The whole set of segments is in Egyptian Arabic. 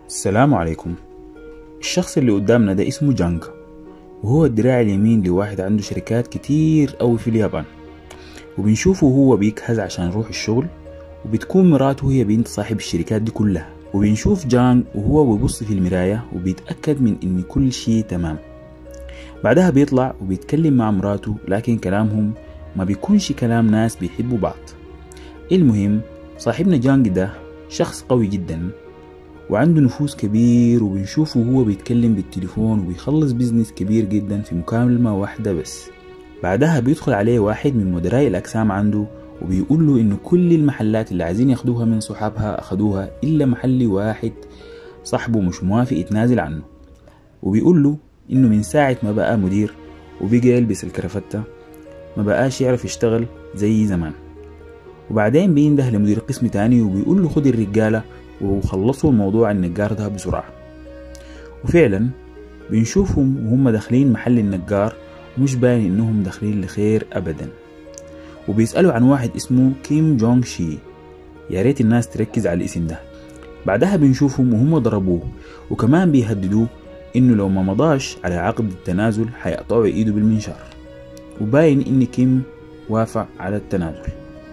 السلام عليكم الشخص اللي قدامنا ده اسمه جانج وهو الدراع اليمين لواحد عنده شركات كتير أوي في اليابان وبنشوفه هو بيجهز عشان يروح الشغل وبتكون مراته هي بنت صاحب الشركات دي كلها وبنشوف جانج وهو بيبص في المراية وبيتأكد من إن كل شي تمام بعدها بيطلع وبيتكلم مع مراته لكن كلامهم ما بيكونش كلام ناس بيحبوا بعض المهم صاحبنا جانج ده شخص قوي جدا وعنده نفوذ كبير وبنشوفه وهو بيتكلم بالتليفون وبيخلص بيزنس كبير جدا في مكالمة واحدة بس بعدها بيدخل عليه واحد من مدراء الأقسام عنده وبيقول له إنه كل المحلات اللي عايزين ياخدوها من صحابها أخدوها إلا محل واحد صاحبه مش موافق يتنازل عنه وبيقول له إنه من ساعة ما بقى مدير وبقى يلبس الكرافتة ما بقاش يعرف يشتغل زي زمان وبعدين بينده لمدير قسم تاني وبيقول له خد الرجالة وخلصوا الموضوع النجار ده بسرعة وفعلا بنشوفهم وهم داخلين محل النجار ومش باين انهم داخلين لخير ابدا وبيسألوا عن واحد اسمه كيم جونغ شي يا ريت الناس تركز على الاسم ده بعدها بنشوفهم وهم ضربوه وكمان بيهددوه انه لو ما مضاش على عقد التنازل حيقطعوا ايده بالمنشار وباين ان كيم وافق على التنازل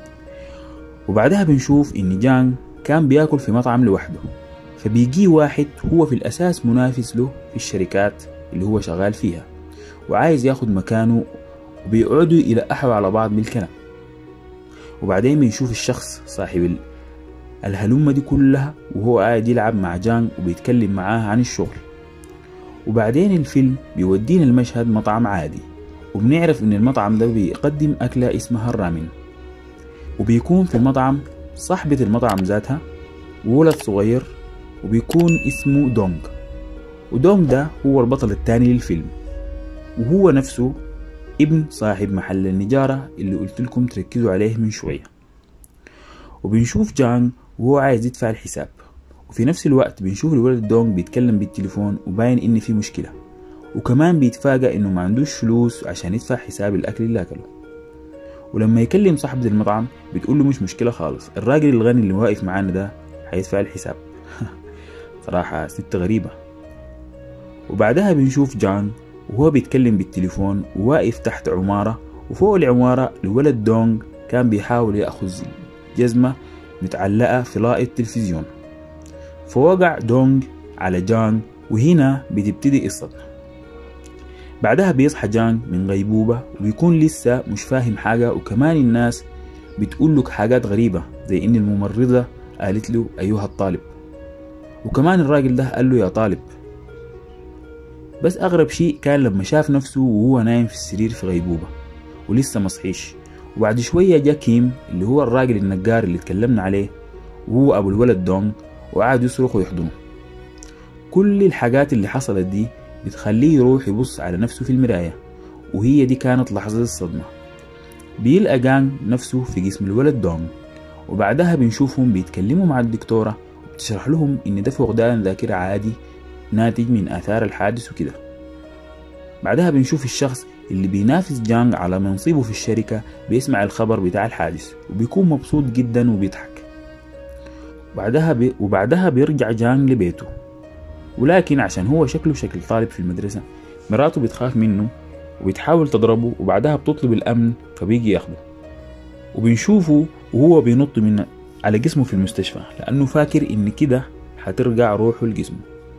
وبعدها بنشوف ان جانج كان بياكل في مطعم لوحده فبيجي واحد هو في الأساس منافس له في الشركات اللي هو شغال فيها وعايز ياخد مكانه وبيقعدوا يلقحوا على بعض بالكلام وبعدين بنشوف الشخص صاحب ال- الهلمة دي كلها وهو قاعد يلعب مع جان وبيتكلم معاه عن الشغل وبعدين الفيلم بيودينا المشهد مطعم عادي وبنعرف ان المطعم ده بيقدم أكلة اسمها الرامين وبيكون في المطعم صاحبة المطعم ذاتها وولد صغير وبيكون اسمه دونج ودونج ده هو البطل الثاني للفيلم وهو نفسه ابن صاحب محل النجارة اللي قلت لكم تركزوا عليه من شوية وبنشوف جان وهو عايز يدفع الحساب وفي نفس الوقت بنشوف الولد دونج بيتكلم بالتليفون وباين ان في مشكلة وكمان بيتفاجأ انه ما عندوش فلوس عشان يدفع حساب الاكل اللي اكله ولما يكلم صاحبة المطعم بتقول له مش مشكلة خالص الراجل الغني اللي واقف معانا ده هيدفع الحساب صراحة ست غريبة وبعدها بنشوف جان وهو بيتكلم بالتليفون وواقف تحت عمارة وفوق العمارة الولد دونج كان بيحاول يأخذ جزمة متعلقة في لاء التلفزيون فوقع دونج على جان وهنا بتبتدي الصدمة بعدها بيصحى جان من غيبوبة وبيكون لسه مش فاهم حاجة وكمان الناس بتقول له حاجات غريبة زي إن الممرضة قالت له أيها الطالب وكمان الراجل ده قال له يا طالب بس أغرب شيء كان لما شاف نفسه وهو نايم في السرير في غيبوبة ولسه مصحيش وبعد شوية جا كيم اللي هو الراجل النجار اللي اتكلمنا عليه وهو أبو الولد دونج وقعد يصرخ ويحضنه كل الحاجات اللي حصلت دي بتخليه يروح يبص على نفسه في المراية وهي دي كانت لحظة الصدمة بيلقى جان نفسه في جسم الولد دونج وبعدها بنشوفهم بيتكلموا مع الدكتورة وبتشرح لهم إن ده فقدان ذاكرة عادي ناتج من آثار الحادث وكده بعدها بنشوف الشخص اللي بينافس جانج على منصبه في الشركة بيسمع الخبر بتاع الحادث وبيكون مبسوط جدا وبيضحك بعدها بي وبعدها بيرجع جانج لبيته ولكن عشان هو شكله شكل طالب في المدرسة مراته بتخاف منه وبتحاول تضربه وبعدها بتطلب الأمن فبيجي ياخده وبنشوفه وهو بينط من على جسمه في المستشفى لأنه فاكر إن كده هترجع روحه لجسمه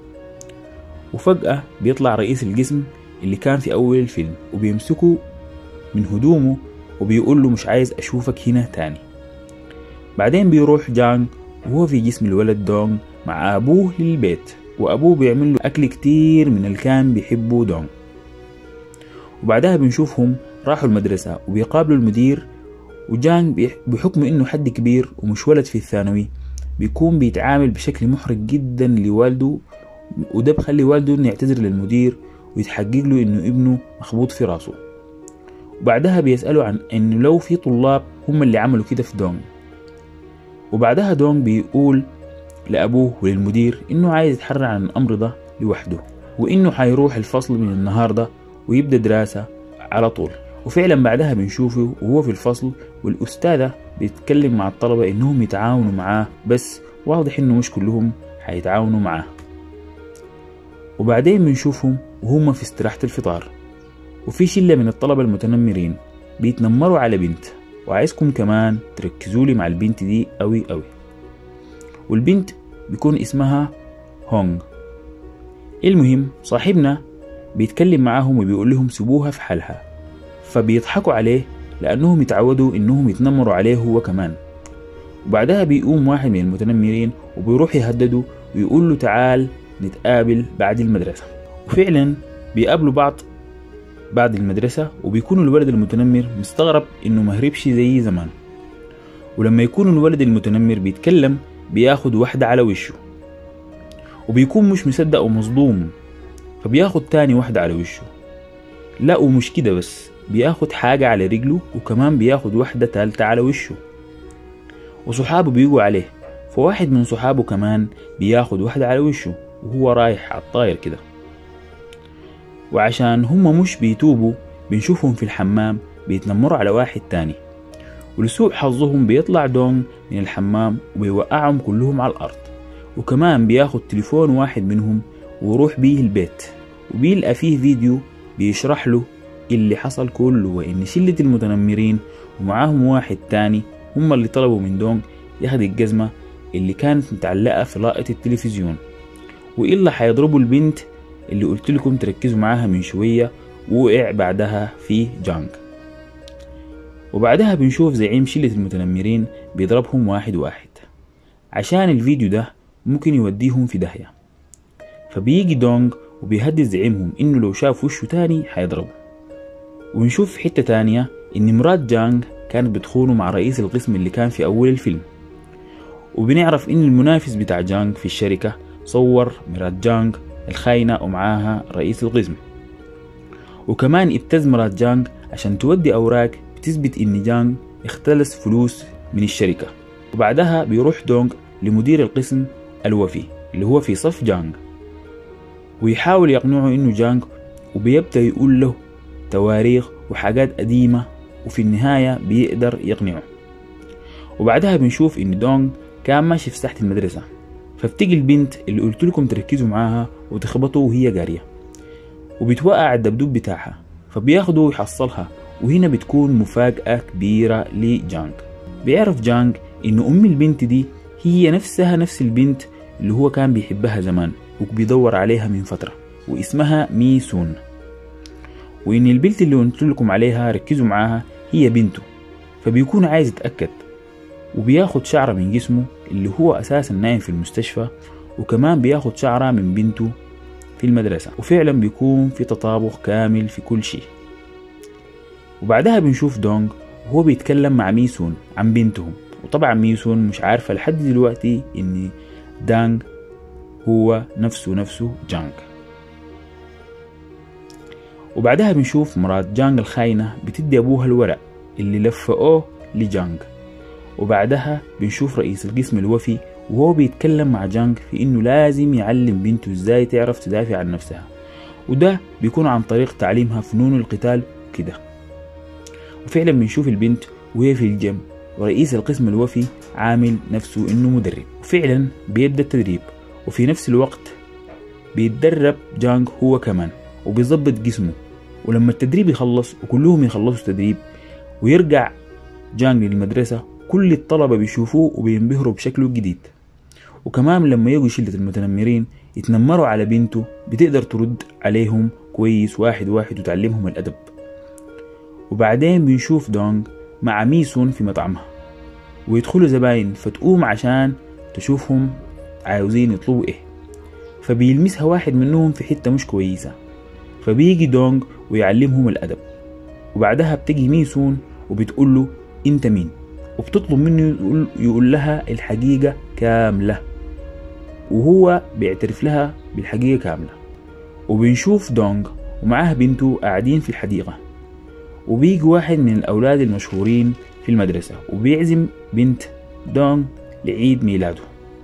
وفجأة بيطلع رئيس الجسم اللي كان في أول الفيلم وبيمسكه من هدومه وبيقول له مش عايز أشوفك هنا تاني بعدين بيروح جانج وهو في جسم الولد دونج مع أبوه للبيت وأبوه بيعمل له أكل كتير من اللي كان بيحبه دونج وبعدها بنشوفهم راحوا المدرسة وبيقابلوا المدير وجان بيح- بحكم إنه حد كبير ومش ولد في الثانوي بيكون بيتعامل بشكل محرج جدا لوالده وده بخلي والده إنه يعتذر للمدير ويتحقق له إنه ابنه مخبوط في راسه وبعدها بيسألوا عن إنه لو في طلاب هم اللي عملوا كده في دونج وبعدها دونج بيقول لأبوه وللمدير إنه عايز يتحرر عن الأمر ده لوحده وإنه حيروح الفصل من النهاردة ويبدأ دراسة على طول وفعلا بعدها بنشوفه وهو في الفصل والأستاذة بيتكلم مع الطلبة إنهم يتعاونوا معاه بس واضح إنه مش كلهم حيتعاونوا معاه وبعدين بنشوفهم وهم في استراحة الفطار وفي شلة من الطلبة المتنمرين بيتنمروا على بنت وعايزكم كمان تركزوا لي مع البنت دي أوي أوي والبنت بيكون اسمها هونغ المهم صاحبنا بيتكلم معاهم وبيقول لهم سيبوها في حالها فبيضحكوا عليه لأنهم يتعودوا إنهم يتنمروا عليه هو كمان وبعدها بيقوم واحد من المتنمرين وبيروح يهدده ويقول له تعال نتقابل بعد المدرسة وفعلا بيقابلوا بعض بعد المدرسة وبيكون الولد المتنمر مستغرب إنه مهربش زي زمان ولما يكون الولد المتنمر بيتكلم بياخد واحدة على وشه وبيكون مش مصدق ومصدوم فبياخد تاني واحدة على وشه لا ومش كده بس بياخد حاجة على رجله وكمان بياخد واحدة تالتة على وشه وصحابه بيجوا عليه فواحد من صحابه كمان بياخد واحدة على وشه وهو رايح على الطاير كده وعشان هم مش بيتوبوا بنشوفهم في الحمام بيتنمروا على واحد تاني ولسوء حظهم بيطلع دونج من الحمام وبيوقعهم كلهم على الأرض وكمان بياخد تليفون واحد منهم ويروح بيه البيت وبيلقى فيه فيديو بيشرح له اللي حصل كله وإن شلة المتنمرين ومعاهم واحد تاني هم اللي طلبوا من دونج ياخد الجزمة اللي كانت متعلقة في لاقة التلفزيون وإلا حيضربوا البنت اللي قلت لكم تركزوا معاها من شوية وقع بعدها في جانج وبعدها بنشوف زعيم شلة المتنمرين بيضربهم واحد واحد عشان الفيديو ده ممكن يوديهم في داهية فبيجي دونج وبيهدد زعيمهم إنه لو شاف وشه تاني حيضربه ونشوف في حتة تانية إن مرات جانج كانت بتخونه مع رئيس القسم اللي كان في أول الفيلم وبنعرف إن المنافس بتاع جانج في الشركة صور مرات جانج الخاينة ومعاها رئيس القسم وكمان ابتز مرات جانج عشان تودي أوراق بتثبت إن جانج اختلس فلوس من الشركة وبعدها بيروح دونج لمدير القسم الوفي اللي هو في صف جانج ويحاول يقنعه إنه جانج وبيبدأ يقول له تواريخ وحاجات قديمة وفي النهاية بيقدر يقنعه وبعدها بنشوف إن دونج كان ماشي في ساحة المدرسة فبتيجي البنت اللي قلت لكم تركزوا معاها وتخبطه وهي جارية وبتوقع الدبدوب بتاعها فبياخده ويحصلها وهنا بتكون مفاجأة كبيرة لجانج بيعرف جانج إن أم البنت دي هي نفسها نفس البنت اللي هو كان بيحبها زمان وبيدور عليها من فترة واسمها مي سون وإن البنت اللي قلت لكم عليها ركزوا معاها هي بنته فبيكون عايز يتأكد وبياخد شعرة من جسمه اللي هو أساسا نايم في المستشفى وكمان بياخد شعرة من بنته في المدرسة وفعلا بيكون في تطابق كامل في كل شيء وبعدها بنشوف دونج وهو بيتكلم مع ميسون عن بنتهم وطبعا ميسون مش عارفة لحد دلوقتي ان دانج هو نفسه نفسه جانج وبعدها بنشوف مرات جانج الخاينة بتدي أبوها الورق اللي لفقوه لجانج وبعدها بنشوف رئيس القسم الوفي وهو بيتكلم مع جانج في انه لازم يعلم بنته ازاي تعرف تدافع عن نفسها وده بيكون عن طريق تعليمها فنون القتال كده وفعلا بنشوف البنت وهي في الجيم ورئيس القسم الوفي عامل نفسه انه مدرب وفعلا بيبدا التدريب وفي نفس الوقت بيتدرب جانج هو كمان وبيظبط جسمه ولما التدريب يخلص وكلهم يخلصوا تدريب ويرجع جانج للمدرسة كل الطلبة بيشوفوه وبينبهروا بشكله الجديد وكمان لما يجوا شلة المتنمرين يتنمروا على بنته بتقدر ترد عليهم كويس واحد واحد وتعلمهم الأدب وبعدين بنشوف دونج مع ميسون في مطعمها ويدخلوا زباين فتقوم عشان تشوفهم عاوزين يطلبوا ايه فبيلمسها واحد منهم في حتة مش كويسة فبيجي دونج ويعلمهم الأدب وبعدها بتجي ميسون وبتقول له انت مين وبتطلب منه يقول, يقول لها الحقيقة كاملة وهو بيعترف لها بالحقيقة كاملة وبنشوف دونج ومعاه بنته قاعدين في الحديقة وبيجي واحد من الأولاد المشهورين في المدرسة وبيعزم بنت دونج لعيد ميلاده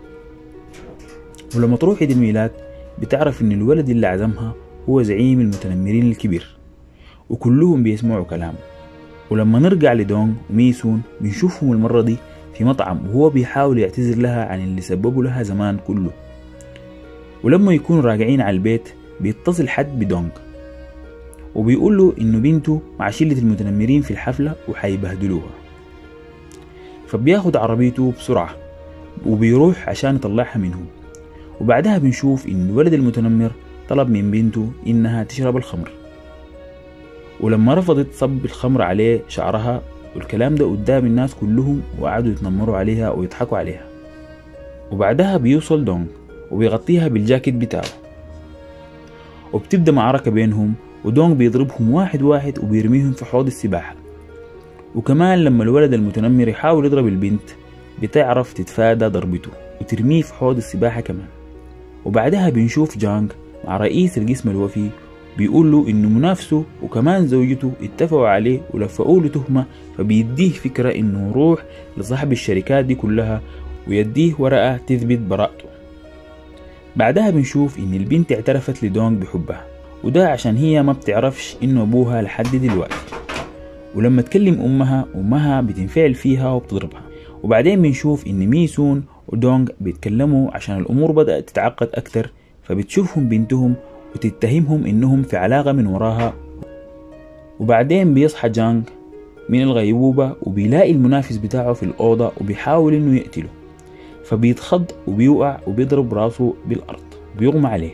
ولما تروح عيد الميلاد بتعرف إن الولد اللي عزمها هو زعيم المتنمرين الكبير وكلهم بيسمعوا كلامه ولما نرجع لدونج وميسون بنشوفهم المرة دي في مطعم وهو بيحاول يعتذر لها عن اللي سببه لها زمان كله ولما يكونوا راجعين على البيت بيتصل حد بدونج وبيقول له إنه بنته مع شلة المتنمرين في الحفلة وحيبهدلوها فبياخد عربيته بسرعة وبيروح عشان يطلعها منهم وبعدها بنشوف إن الولد المتنمر طلب من بنته إنها تشرب الخمر ولما رفضت صب الخمر عليه شعرها والكلام ده قدام الناس كلهم وقعدوا يتنمروا عليها ويضحكوا عليها وبعدها بيوصل دونج وبيغطيها بالجاكيت بتاعه وبتبدأ معركة بينهم ودونج بيضربهم واحد واحد وبيرميهم في حوض السباحة وكمان لما الولد المتنمر يحاول يضرب البنت بتعرف تتفادى ضربته وترميه في حوض السباحة كمان وبعدها بنشوف جانج مع رئيس القسم الوفي بيقول له إنه منافسه وكمان زوجته اتفقوا عليه ولفقوا له تهمة فبيديه فكرة إنه يروح لصاحب الشركات دي كلها ويديه ورقة تثبت براءته بعدها بنشوف إن البنت اعترفت لدونج بحبها وده عشان هي ما بتعرفش إنه أبوها لحد دلوقتي ولما تكلم أمها أمها بتنفعل فيها وبتضربها وبعدين بنشوف إن ميسون ودونج بيتكلموا عشان الأمور بدأت تتعقد أكتر فبتشوفهم بنتهم وتتهمهم إنهم في علاقة من وراها وبعدين بيصحى جانج من الغيبوبة وبيلاقي المنافس بتاعه في الأوضة وبيحاول إنه يقتله فبيتخض وبيوقع وبيضرب راسه بالأرض وبيغمى عليه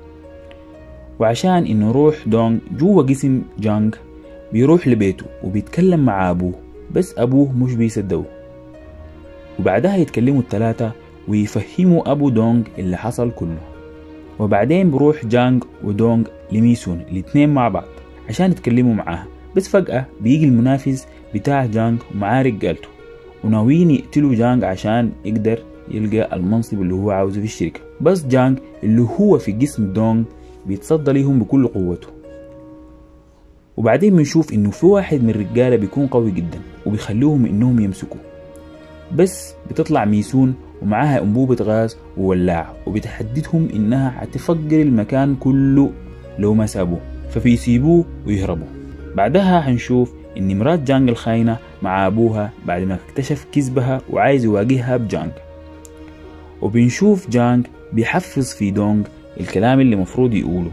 وعشان إنه روح دونج جوا جسم جانج بيروح لبيته وبيتكلم مع أبوه بس أبوه مش بيصدقه وبعدها يتكلموا التلاتة ويفهموا أبو دونج اللي حصل كله وبعدين بروح جانج ودونج لميسون الاتنين مع بعض عشان يتكلموا معاها بس فجأة بيجي المنافس بتاع جانج ومعاه رجالته وناويين يقتلوا جانج عشان يقدر يلقى المنصب اللي هو عاوزه في الشركة بس جانج اللي هو في جسم دونج بيتصدى ليهم بكل قوته وبعدين بنشوف انه في واحد من الرجالة بيكون قوي جدا وبيخلوهم انهم يمسكوه بس بتطلع ميسون ومعاها انبوبة غاز وولاعة وبتحددهم انها هتفجر المكان كله لو ما سابوه فبيسيبوه ويهربوا بعدها هنشوف ان مرات جانج الخاينة مع ابوها بعد ما اكتشف كذبها وعايز يواجهها بجانج وبنشوف جانج بيحفظ في دونج الكلام اللي مفروض يقوله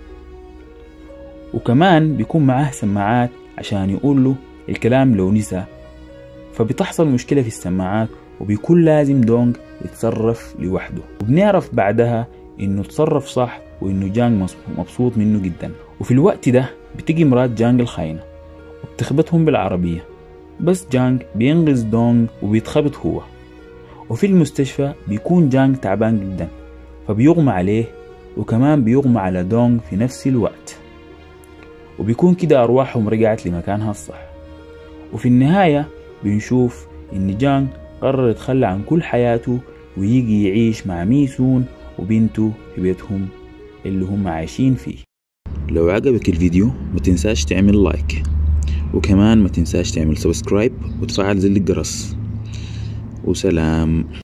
وكمان بيكون معاه سماعات عشان يقول له الكلام لو نسى فبتحصل مشكلة في السماعات وبيكون لازم دونج يتصرف لوحده وبنعرف بعدها انه تصرف صح وانه جانج مبسوط منه جدا وفي الوقت ده بتيجي مرات جانج الخاينة وبتخبطهم بالعربية بس جانج بينقذ دونج وبيتخبط هو وفي المستشفى بيكون جانج تعبان جدا فبيغمى عليه وكمان بيغمى على دونج في نفس الوقت وبيكون كده أرواحهم رجعت لمكانها الصح وفي النهاية بنشوف إن جانج قرر يتخلى عن كل حياته ويجي يعيش مع ميسون وبنته في بيتهم اللي هم عايشين فيه لو عجبك الفيديو ما تنساش تعمل لايك وكمان ما تنساش تعمل سبسكرايب وتفعل زر الجرس وسلام